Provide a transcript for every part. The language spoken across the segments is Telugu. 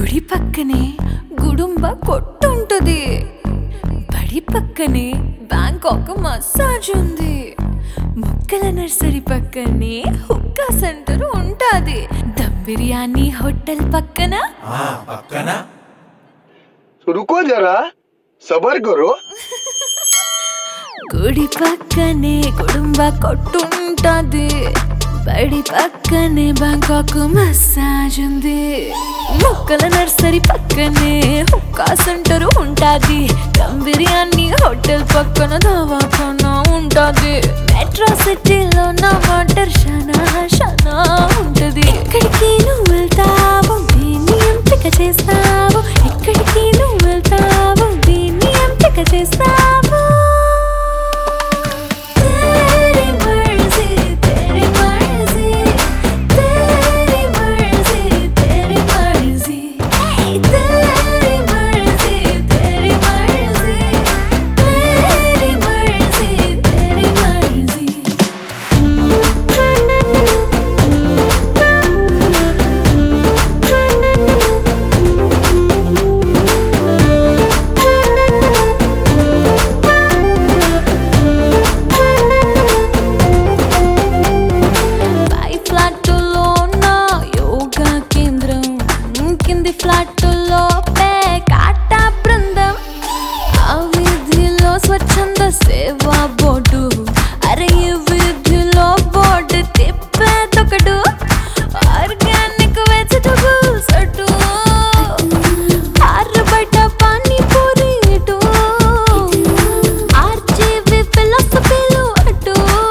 గుడి పక్కనే గుడుంబ కొట్టుంటది బడి పక్కనే బ్యాంకాక్ మసాజ్ ఉంది ముక్కల నర్సరీ పక్కనే హుక్కా సెంటర్ ఉంటాది దమ్ బిర్యానీ హోటల్ పక్కన ఆ పక్కన रुको जरा सबर करो గుడి పక్కనే కుటుంబ కొట్టుంటది బడి పక్కనే బ్యాంకాక్ మసాజ్ ఉంది మొక్కల నర్సరీ పక్కనే హుక్కా సెంటర్ ఉంటాది దమ్ బిర్యానీ హోటల్ పక్కన దవాఖానా ఉంటాది మెట్రో సిటీలో నా వాటర్ షనా షనా ఉంటది ఎక్కడికి నువ్వు వెళ్తావు దీన్ని ఎంపిక చేస్తావు ఎక్కడికి నువ్వు వెళ్తావు దీన్ని ఎంపిక చేస్తావు तेरी मर्जी तेरी मर्जी तेरी मर्जी तेरी मर्जी तेरी मर्जी तेरी मर्जी तेरी मर्जी तेरी मर्जी పై ఫ్లాట్లో నా యోగా కేంద్రం కింది ఫ్లాట్లో కాట బృందం ఆ వీధిలో స్వచ్ఛంద సేవా బోర్డు అరే ఈ వీధిలో బోర్డు తిప్పేదొకడు ఆర్గానిక్ వెజిటబుల్స్ అటు ఆరు బయట పానీపూరి ఇటు ఆర్జీవి ఫిలాసఫీలు అటు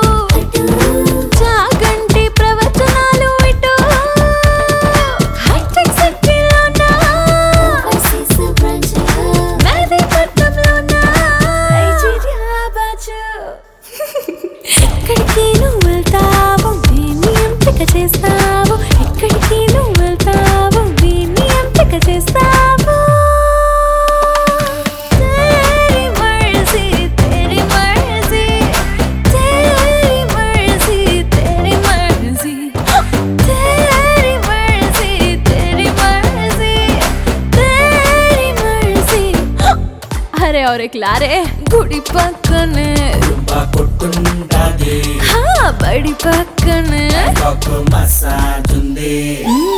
చాగంటి ప్రవచనాలు ఇటు హైటెక్ సిటీలోన మెహదీపట్నంలోన నైజీరియా బాజు ఎక్కడికి నువ్వు వెళ్తావు దీన్ని ఎంపిక చేస్తావు ఎక్కడికి నువ్వు వెళ్తావు దీన్ని ఎంపిక చేస్తావు तेरी मर्जी तेरी मर्जी तेरी मर्जी तेरी मर्जी तेरी मर्जी तेरी मर्जी तेरी मर्जी अरे और एक लारे गुड़ी पక్కనే రుంబా కొట్టుంటాది హా బడి పక్కనే ఒక మసాజ్ ఉంది మ్మ్,